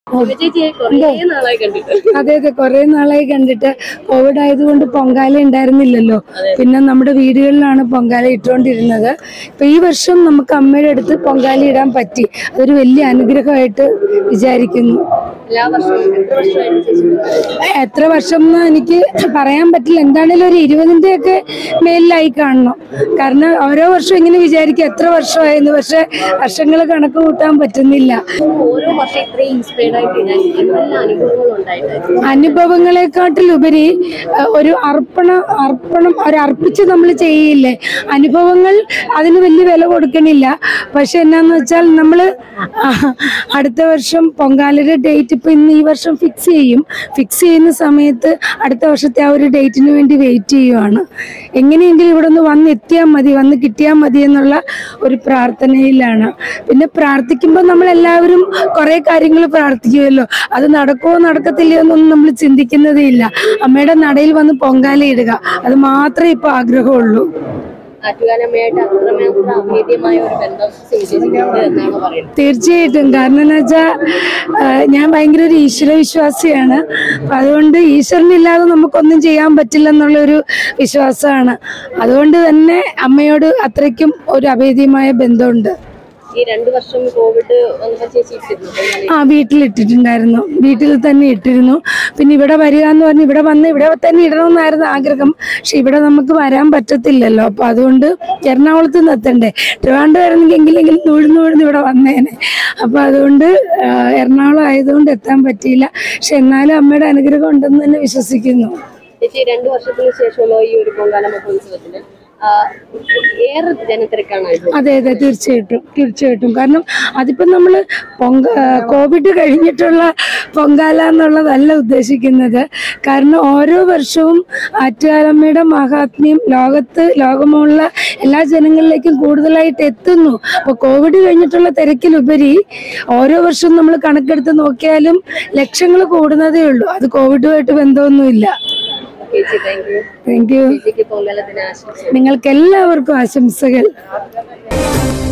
ചേച്ചി കുറേ നാളായി കണ്ടിട്ട് അതെ അതെ കുറെ നാളായി കണ്ടിട്ട് കോവിഡ് ആയതുകൊണ്ട് പൊങ്കാല ഉണ്ടായിരുന്നില്ലല്ലോ പിന്നെ നമ്മുടെ വീടുകളിലാണ് പൊങ്കാല ഇട്ടുകൊണ്ടിരുന്നത് ഇപ്പൊ ഈ വർഷം നമുക്ക് അമ്മയുടെ അടുത്ത് പൊങ്കാല ഇടാൻ പറ്റി അതൊരു വലിയ അനുഗ്രഹമായിട്ട് വിചാരിക്കുന്നു എല്ലാ വർഷവും എത്ര വർഷമായിട്ട് ചേച്ചി പൊങ്കാല? എത്ര വർഷം എന്ന് എനിക്ക് പറയാൻ പറ്റില്ല എന്താണേലും ഒരു ഇരുപതിന്റെ ഒക്കെ മേലിലായി കാണണം കാരണം ഓരോ വർഷം ഇങ്ങനെ വിചാരിക്കും എത്ര വർഷമായിരുന്നു പക്ഷെ വർഷങ്ങൾ കണക്ക് കൂട്ടാൻ പറ്റുന്നില്ല ഓരോ വർഷം ഇത്രയും ഇൻസ്പയർഡ് ആയിട്ട് ഇടാൻ എന്തെല്ലാം അനുഭവങ്ങൾ ഉണ്ടായിട്ടായിരുന്നു അനുഭവങ്ങളെക്കാട്ടിലുപരി അഹ്, ഒരു അർപ്പണ അർപ്പണം ഒരു അർപ്പിച്ച് നമ്മൾ ചെയ്യില്ലേ അനുഭവങ്ങൾ അതിന് വലിയ വില കൊടുക്കണില്ല പക്ഷെ എന്നാന്ന് വെച്ചാൽ നമ്മൾ അടുത്ത വർഷം പൊങ്കാലയുടെ ഡേറ്റ് ഇപ്പൊ ഇന്ന് ഈ വർഷം ഫിക്സ് ചെയ്യും ഫിക്സ് ചെയ്യുന്ന സമയത്ത് അടുത്ത വർഷത്തെ ആ ഒരു ഡേറ്റിന് വേണ്ടി വെയിറ്റ് ചെയ്യുവാണ് എങ്ങനെയെങ്കിലും ഇവിടെ നിന്ന് വന്ന് എത്തിയാൽ മതി വന്ന് കിട്ടിയാൽ മതി എന്നുള്ള ഒരു പ്രാർത്ഥനയിലാണ് പിന്നെ പ്രാർത്ഥിക്കുമ്പോൾ നമ്മൾ എല്ലാവരും കുറെ കാര്യങ്ങൾ പ്രാർത്ഥിക്കുമല്ലോ അത് നടക്കുമോ നടക്കത്തില്ലയോ എന്നൊന്നും നമ്മൾ ചിന്തിക്കുന്നതേ ഇല്ല അമ്മയുടെ നടയിൽ വന്ന് പൊങ്കാല ഇടുക അത് മാത്രമേ ഇപ്പൊ ആഗ്രഹമുള്ളൂ ആറ്റുകാലമ്മയായിട്ട് അത്രമാത്രം അഭേദ്യമായ ഒരു ബന്ധം ചേച്ചിക്കുണ്ട് എന്നാണ് പറയുന്നത് തീർച്ചയായിട്ടും കാരണം എന്ന് വെച്ചാൽ ഞാൻ ഭയങ്കര ഒരു ഈശ്വര വിശ്വാസിയാണ് അപ്പൊ അതുകൊണ്ട് ഈശ്വരനില്ലാതെ നമുക്കൊന്നും ചെയ്യാൻ പറ്റില്ല എന്നുള്ളൊരു വിശ്വാസമാണ് അതുകൊണ്ട് തന്നെ അമ്മയോട് അത്രയ്ക്കും ഒരു അഭേദ്യമായ ബന്ധമുണ്ട് ഈ രണ്ടു വർഷം കോവിഡ് വന്നപ്പോ ചേച്ചി ഇട്ടിരുന്നു പൊങ്കാല ആ വീട്ടിലിട്ടിട്ടുണ്ടായിരുന്നു വീട്ടിൽ തന്നെ ഇട്ടിരുന്നു പിന്നെ ഇവിടെ വരിക എന്ന് പറഞ്ഞ് ഇവിടെ വന്ന് ഇവിടെ തന്നെ ഇടണമെന്നായിരുന്നു ആഗ്രഹം പക്ഷെ ഇവിടെ നമുക്ക് വരാൻ പറ്റത്തില്ലല്ലോ അപ്പൊ അതുകൊണ്ട് എറണാകുളത്ത് നിന്ന് എത്തണ്ടേ ട്രിവാൻഡ്രം ആയിരുന്നെങ്കിൽ നൂഴ്ന്ന് നൂഴ്ന്ന് ഇവിടെ വന്നേനെ അപ്പൊ അതുകൊണ്ട് ആ, എറണാകുളം ആയതുകൊണ്ട് എത്താൻ പറ്റിയില്ല പക്ഷെ എന്നാലും അമ്മയുടെ അനുഗ്രഹം ഉണ്ടെന്ന് തന്നെ വിശ്വസിക്കുന്നു ചേച്ചി രണ്ടു വർഷത്തിന് ശേഷമുള്ള ഈ ഒരു പൊങ്കാല മഹോത്സവത്തിന് ആ, ഏറെ ജനത്തിരക്കാണ് അനുഭവം അതെ അതെ തീർച്ചയായിട്ടും തീർച്ചയായിട്ടും കാരണം അതിപ്പോ നമ്മൾ പൊങ്ക കോവിഡ് കഴിഞ്ഞിട്ടുള്ള പൊങ്കാല എന്നുള്ളതല്ല ഉദ്ദേശിക്കുന്നത് കാരണം ഓരോ വർഷവും ആറ്റുകാലമ്മയുടെ മഹാത്മ്യം ലോകത്ത് ലോകമുള്ള എല്ലാ ജനങ്ങളിലേക്കും കൂടുതലായിട്ട് എത്തുന്നു അപ്പോൾ കോവിഡ് കഴിഞ്ഞിട്ടുള്ള തിരക്കിലുപരി ഓരോ വർഷവും നമ്മൾ കണക്കെടുത്ത് നോക്കിയാലും ലക്ഷങ്ങൾ കൂടുന്നതേ ഉള്ളൂ അത് കോവിഡുമായിട്ട് ബന്ധമൊന്നുമില്ല ചേച്ചി താങ്ക് യു താങ്ക് യു ചേച്ചിക്ക് പൊങ്കാല ദിനാശംസ നിങ്ങൾക്ക് എല്ലാവർക്കും ആശംസകൾ